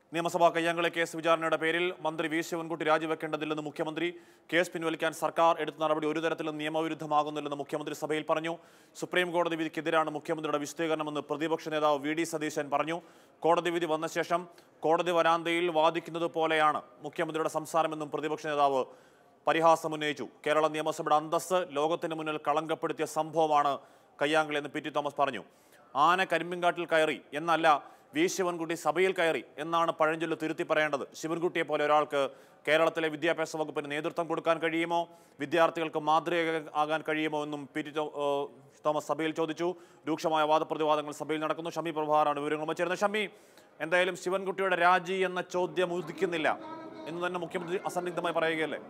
നിയമസഭാ കയ്യാങ്കളി കേസ് വിചാരണയുടെ പേരിൽ മന്ത്രി വി ശിവൻകുട്ടി രാജിവെക്കേണ്ടതില്ലെന്ന് മുഖ്യമന്ത്രി കേസ് പിൻവലിക്കാൻ സർക്കാർ എടുത്ത നടപടി ഒരു തരത്തിലും നിയമവിരുദ്ധമാകുന്നില്ലെന്ന് മുഖ്യമന്ത്രി സഭയിൽ പറഞ്ഞു സുപ്രീം കോടതി വിധിക്കെതിരാണ് മുഖ്യമന്ത്രിയുടെ വിശദീകരണമെന്ന് പ്രതിപക്ഷ നേതാവ് വി ഡി സതീശൻ പറഞ്ഞു കോടതി വിധി വന്ന ശേഷം കോടതി വരാന്തയിൽ വാദിക്കുന്നത് പോലെയാണ് മുഖ്യമന്ത്രിയുടെ സംസാരമെന്നും പ്രതിപക്ഷ നേതാവ് പരിഹാസമുന്നയിച്ചു കേരള നിയമസഭയുടെ അന്തസ്സ് ലോകത്തിന് മുന്നിൽ കളങ്കപ്പെടുത്തിയ സംഭവമാണ് കയ്യാങ്കളി എന്ന് പി ടി തോമസ് പറഞ്ഞു ആന കരിമ്പിൻകാട്ടിൽ കയറി എന്നല്ല വി ശിവൻകുട്ടി സഭയിൽ കയറി എന്നാണ് പഴഞ്ചൊല്ല് തിരുത്തി പറയേണ്ടത് ശിവൻകുട്ടിയെ പോലെ ഒരാൾക്ക് കേരളത്തിലെ വിദ്യാഭ്യാസ വകുപ്പിന് നേതൃത്വം കൊടുക്കാൻ കഴിയുമോ വിദ്യാർത്ഥികൾക്ക് മാതൃക ആകാൻ കഴിയുമോ എന്നും പി ടി തോ- ഏഹ് തോമസ് സഭയിൽ ചോദിച്ചു രൂക്ഷമായ വാദപ്രതിവാദങ്ങൾ സഭയിൽ നടക്കുന്നു ഷമി പ്രഭാകറാണ് വിവരങ്ങൾ ചേരുന്നത് ഷമി എന്തായാലും ശിവൻകുട്ടിയുടെ രാജി എന്ന ചോദ്യം ഉദിക്കുന്നില്ല എന്ന് തന്നെ മുഖ്യമന്ത്രി അസന്നിഗ്ധമായി പറയുകയല്ലേ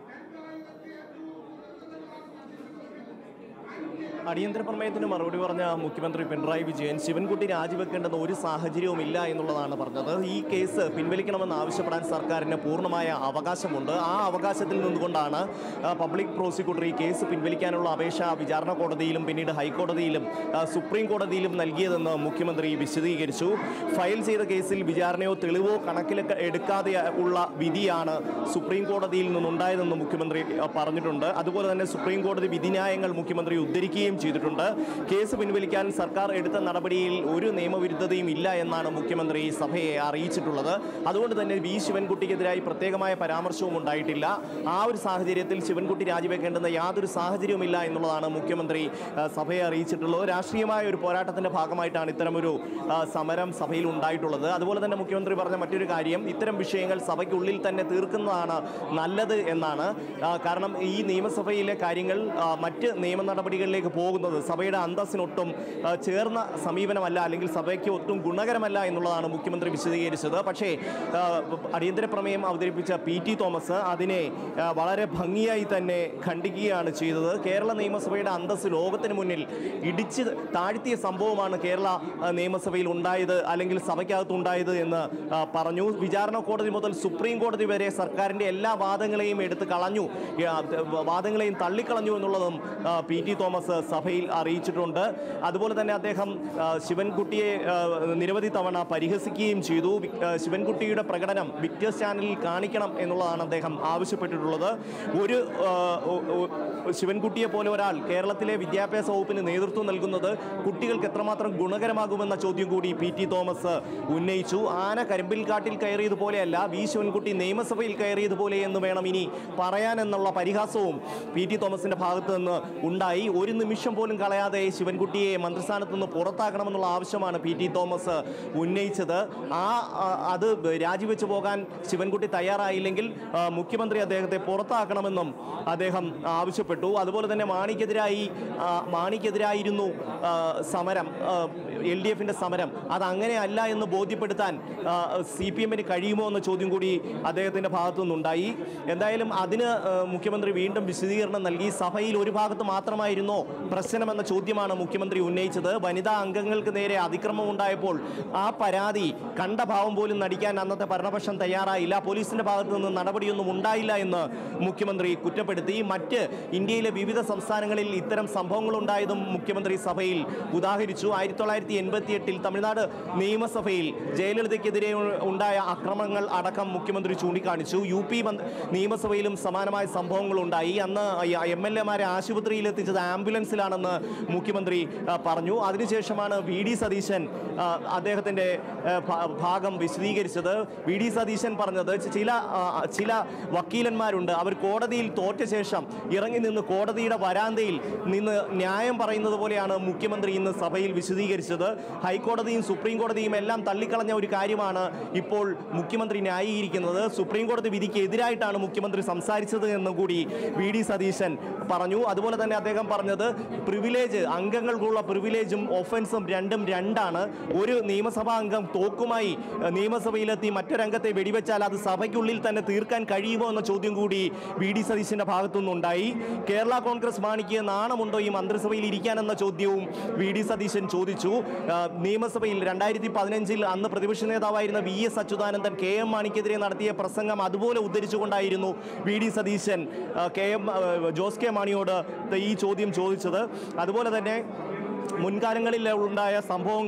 അടിയന്തര പ്രമേയത്തിന് മറുപടി പറഞ്ഞ മുഖ്യമന്ത്രി പിണറായി വിജയൻ ശിവൻകുട്ടി രാജിവെക്കേണ്ടെന്ന ഒരു സാഹചര്യവും ഇല്ല എന്നുള്ളതാണ് പറഞ്ഞത് ഈ കേസ് പിൻവലിക്കണമെന്ന് ആവശ്യപ്പെടാൻ സർക്കാരിന് പൂർണ്ണമായ അവകാശമുണ്ട് ആ അവകാശത്തിൽ നിന്നുകൊണ്ടാണ് ആ, പബ്ലിക് പ്രോസിക്യൂട്ടർ ഈ കേസ് പിൻവലിക്കാനുള്ള അപേക്ഷ വിചാരണ കോടതിയിലും പിന്നീട് ഹൈക്കോടതിയിലും ആ, സുപ്രീം കോടതിയിലും നൽകിയതെന്ന് മുഖ്യമന്ത്രി വിശദീകരിച്ചു ഫയൽ ചെയ്ത കേസിൽ വിചാരണയോ തെളിവോ കണക്കിൽ എടുക്കാതെ ഉള്ള വിധിയാണ് സുപ്രീം കോടതിയിൽ നിന്നുണ്ടായതെന്ന് മുഖ്യമന്ത്രി ആ, പറഞ്ഞിട്ടുണ്ട് അതുപോലെ തന്നെ സുപ്രീം കോടതി വിധിന്യായങ്ങൾ മുഖ്യമന്ത്രി ഉദ്ധരിക്കുകയും ചെയ്തിട്ടുണ്ട് കേസ് പിൻവലിക്കാൻ സർക്കാർ എടുത്ത നടപടിയിൽ ഒരു നിയമവിരുദ്ധതയും ഇല്ല എന്നാണ് മുഖ്യമന്ത്രി സഭയെ അറിയിച്ചിട്ടുള്ളത് അതുകൊണ്ട് തന്നെ വി ശിവൻകുട്ടിക്കെതിരായി പ്രത്യേകമായ പരാമർശവും ഉണ്ടായിട്ടില്ല ആ ഒരു സാഹചര്യത്തിൽ ശിവൻകുട്ടി രാജിവെക്കേണ്ടുന്ന യാതൊരു സാഹചര്യവുമില്ല എന്നുള്ളതാണ് മുഖ്യമന്ത്രി ആ, സഭയെ അറിയിച്ചിട്ടുള്ളത് രാഷ്ട്രീയമായ ഒരു പോരാട്ടത്തിന്റെ ഭാഗമായിട്ടാണ് ഇത്തരമൊരു ആ, സമരം സഭയിൽ ഉണ്ടായിട്ടുള്ളത് അതുപോലെ തന്നെ മുഖ്യമന്ത്രി പറഞ്ഞ മറ്റൊരു കാര്യം ഇത്തരം വിഷയങ്ങൾ സഭയ്ക്കുള്ളിൽ തന്നെ തീർക്കുന്നതാണ് നല്ലത് എന്നാണ് ആ, കാരണം ഈ നിയമസഭയിലെ കാര്യങ്ങൾ ആ, മറ്റ് നിയമ നടപടികളിലേക്ക് പോകുന്നത് സഭയുടെ അന്തസ്സിനൊട്ടും ആ, ചേർന്ന സമീപനമല്ല അല്ലെങ്കിൽ സഭയ്ക്ക് ഒട്ടും ഗുണകരമല്ല എന്നുള്ളതാണ് മുഖ്യമന്ത്രി വിശദീകരിച്ചത് പക്ഷേ ആ, അടിയന്തര പ്രമേയം അവതരിപ്പിച്ച പി ടി തോമസ് അതിനെ ആ, വളരെ ഭംഗിയായി തന്നെ ഖണ്ഡിക്കുകയാണ് ചെയ്തത് കേരള നിയമസഭയുടെ അന്തസ്സ് ലോകത്തിന് മുന്നിൽ ഇടിച്ച് താഴ്ത്തിയ സംഭവമാണ് കേരള ആ, നിയമസഭയിൽ ഉണ്ടായത് അല്ലെങ്കിൽ സഭയ്ക്കകത്ത് ഉണ്ടായത് എന്ന് ആ, പറഞ്ഞു വിചാരണ കോടതി മുതൽ സുപ്രീം കോടതി വരെ സർക്കാരിന്റെ എല്ലാ വാദങ്ങളെയും എടുത്ത് കളഞ്ഞു ഈ, ആ, വാദങ്ങളെയും തള്ളിക്കളഞ്ഞു എന്നുള്ളതും ആ, പി ടി തോമസ് സഭയിൽ അറിയിച്ചിട്ടുണ്ട് അതുപോലെ തന്നെ അദ്ദേഹം ആ, ശിവൻകുട്ടിയെ ആ, നിരവധി തവണ പരിഹസിക്കുകയും ചെയ്തു വി- ആ, ശിവൻകുട്ടിയുടെ പ്രകടനം വിക്ടേഴ്സ് ചാനലിൽ കാണിക്കണം എന്നുള്ളതാണ് അദ്ദേഹം ആവശ്യപ്പെട്ടിട്ടുള്ളത് ഒരു ആ, ഒ- ഒ- ശിവൻകുട്ടിയെ പോലെ ഒരാൾ കേരളത്തിലെ വിദ്യാഭ്യാസ വകുപ്പിന് നേതൃത്വം നൽകുന്നത് കുട്ടികൾക്ക് എത്രമാത്രം ഗുണകരമാകുമെന്ന ചോദ്യം കൂടി പി ടി തോമസ് ഉന്നയിച്ചു ആന കരിമ്പിൽ കാട്ടിൽ കയറിയതുപോലെയല്ല വി ശിവൻകുട്ടി നിയമസഭയിൽ കയറിയതുപോലെ എന്ന് വേണം ഇനി പറയാനെന്നുള്ള പരിഹാസവും പി ടി തോമസിന്റെ ഭാഗത്ത് നിന്ന് ഉണ്ടായി ഒരു നിമിഷം പോലും കളയാതെ ശിവൻകുട്ടിയെ മന്ത്രിസ്ഥാനത്ത് നിന്ന് പുറത്താക്കണമെന്നുള്ള ആവശ്യമാണ് പി ടി തോമസ് ഉന്നയിച്ചത് ആ ആ, അത് രാജിവെച്ച് പോകാൻ ശിവൻകുട്ടി തയ്യാറായില്ലെങ്കിൽ ആ, മുഖ്യമന്ത്രി അദ്ദേഹത്തെ പുറത്താക്കണമെന്നും അദ്ദേഹം ആവശ്യപ്പെട്ടു അതുപോലെ തന്നെ മാണിക്കെതിരായി ആ, മാണിക്കെതിരായിരുന്നു ആ, സമരം എൽ ഡി എഫിന്റെ സമരം അത് അങ്ങനെയല്ല എന്ന് ബോധ്യപ്പെടുത്താൻ സി പി എമ്മിന് കഴിയുമോ എന്ന ചോദ്യം കൂടി അദ്ദേഹത്തിന്റെ ഭാഗത്തു നിന്നുണ്ടായി എന്തായാലും അതിന് ആ, മുഖ്യമന്ത്രി വീണ്ടും വിശദീകരണം നൽകി സഭയിൽ ഒരു ഭാഗത്ത് മാത്രമായിരുന്നോ പ്രശ്നമെന്ന ചോദ്യമാണ് മുഖ്യമന്ത്രി ഉന്നയിച്ചത് വനിതാ അംഗങ്ങൾക്ക് നേരെ അതിക്രമം ഉണ്ടായപ്പോൾ ആ പരാതി കണ്ട ഭാവം പോലും നടിക്കാൻ അന്നത്തെ ഭരണപക്ഷം തയ്യാറായില്ല പോലീസിന്റെ ഭാഗത്തു നിന്ന് നടപടിയൊന്നും ഉണ്ടായില്ല എന്ന് മുഖ്യമന്ത്രി കുറ്റപ്പെടുത്തി മറ്റ് ഇന്ത്യയിലെ വിവിധ സംസ്ഥാനങ്ങളിൽ ഇത്തരം സംഭവങ്ങൾ ഉണ്ടായതും മുഖ്യമന്ത്രി സഭയിൽ ഉദാഹരിച്ചു ആയിരത്തി തൊള്ളായിരത്തി എൺപത്തി എട്ടിൽ തമിഴ്നാട് നിയമസഭയിൽ ജയലളിതയ്ക്കെതിരെ ഉണ്ടായ അക്രമങ്ങൾ അടക്കം മുഖ്യമന്ത്രി ചൂണ്ടിക്കാണിച്ചു യു പി മന്ത്രി- നിയമസഭയിലും സമാനമായ സംഭവങ്ങൾ ഉണ്ടായി അന്ന് എം എൽ എമാരെ ആശുപത്രിയിൽ എത്തിച്ചത് ആംബുലൻസിലാണെന്ന് മുഖ്യമന്ത്രി ആ, പറഞ്ഞു അതിനുശേഷമാണ് വി ഡി സതീശൻ ആ, അദ്ദേഹത്തിന്റെ ആ, ഭ- ഭാഗം വിശദീകരിച്ചത് വി ഡി സതീശൻ പറഞ്ഞത് ചില ആ, ചില വക്കീലന്മാരുണ്ട് അവർ കോടതിയിൽ തോറ്റ ശേഷം ഇറങ്ങി നിന്ന് കോടതിയുടെ വരാന്തയിൽ നിന്ന് ന്യായം പറയുന്നത് പോലെയാണ് മുഖ്യമന്ത്രി ഇന്ന് സഭയിൽ വിശദീകരിച്ചത് ഹൈക്കോടതിയും സുപ്രീം കോടതിയും എല്ലാം തള്ളിക്കളഞ്ഞ ഒരു കാര്യമാണ് ഇപ്പോൾ മുഖ്യമന്ത്രി ന്യായീകരിക്കുന്നത് സുപ്രീം കോടതി വിധിക്ക് എതിരായിട്ടാണ് മുഖ്യമന്ത്രി സംസാരിച്ചത് എന്നും കൂടി വി ഡി സതീശൻ പറഞ്ഞു അതുപോലെ തന്നെ അദ്ദേഹം പറഞ്ഞത് പ്രിവിലേജ് അംഗങ്ങൾക്കുള്ള പ്രിവിലേജും ഒഫൻസും രണ്ടും രണ്ടാണ് ഒരു നിയമസഭാ അംഗം തോക്കുമായി ഏഹ്, നിയമസഭയിലെത്തി മറ്റൊരംഗത്തെ വെടിവെച്ചാൽ അത് സഭയ്ക്കുള്ളിൽ തന്നെ തീർക്കാൻ കഴിയുമോ എന്ന ചോദ്യം കൂടി വി ഡി സതീശന്റെ ഭാഗത്തുനിന്നുണ്ടായി കേരള കോൺഗ്രസ് മാണിക്ക് നാണമുണ്ടോ ഈ മന്ത്രിസഭയിൽ ഇരിക്കാനെന്ന ചോദ്യവും വി ഡി സതീശൻ ചോദിച്ചു ആ, നിയമസഭയിൽ രണ്ടായിരത്തി പതിനഞ്ചിൽ അന്ന് പ്രതിപക്ഷ നേതാവായിരുന്ന V S Achuthanandan K M മാണിക്കെതിരെ നടത്തിയ പ്രസംഗം അതുപോലെ ഉദ്ധരിച്ചുകൊണ്ടായിരുന്നു വി ഡി സതീശൻ ആ, കെ എം ആ, ജോസ് കെ മാണിയോട് ഈ ചോദ്യം ചോദിച്ചത് അതുപോലെ തന്നെ മുൻകാലങ്ങളിൽ ഉണ്ടായ സംഭവങ്ങൾ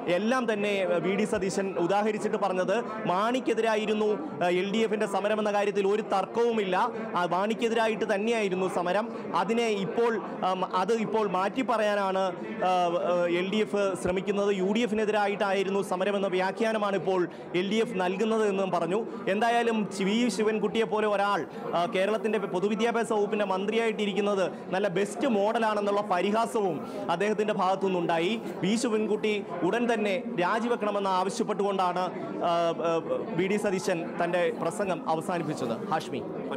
എല്ലാം തന്നെ വി ഡി സതീശൻ ഉദാഹരിച്ചിട്ട് പറഞ്ഞത് മാണിക്കെതിരായിരുന്നു എൽ ഡി എഫിന്റെ സമരം എന്ന കാര്യത്തിൽ ഒരു തർക്കവുമില്ല ആ മാണിക്കെതിരായിട്ട് തന്നെയായിരുന്നു സമരം അതിനെ ഇപ്പോൾ ആം, അത് ഇപ്പോൾ മാറ്റി പറയാനാണ് എൽ ഡി എഫ് ശ്രമിക്കുന്നത് യു ഡി എഫിനെതിരായിട്ടായിരുന്നു സമരമെന്ന വ്യാഖ്യാനമാണ് ഇപ്പോൾ എൽ ഡി എഫ് നൽകുന്നത് എന്നും പറഞ്ഞു എന്തായാലും വി ശിവൻകുട്ടിയെ പോലെ ഒരാൾ ആ, കേരളത്തിന്റെ പൊതുവിദ്യാഭ്യാസ വകുപ്പിന്റെ മന്ത്രിയായിട്ടിരിക്കുന്നത് നല്ല ബെസ്റ്റ് മോഡലാണെന്നുള്ള പരിഹാസവും അദ്ദേഹത്തിന്റെ ഭാഗത്തുനിന്നുണ്ടായി വി ശിവൻകുട്ടി ഉടൻ തന്നെ രാജിവെക്കണമെന്ന് ആവശ്യപ്പെട്ടുകൊണ്ടാണ് ആ, ആ, വി ഡി സതീശൻ തന്റെ പ്രസംഗം അവസാനിപ്പിച്ചത് ഹാഷ്മി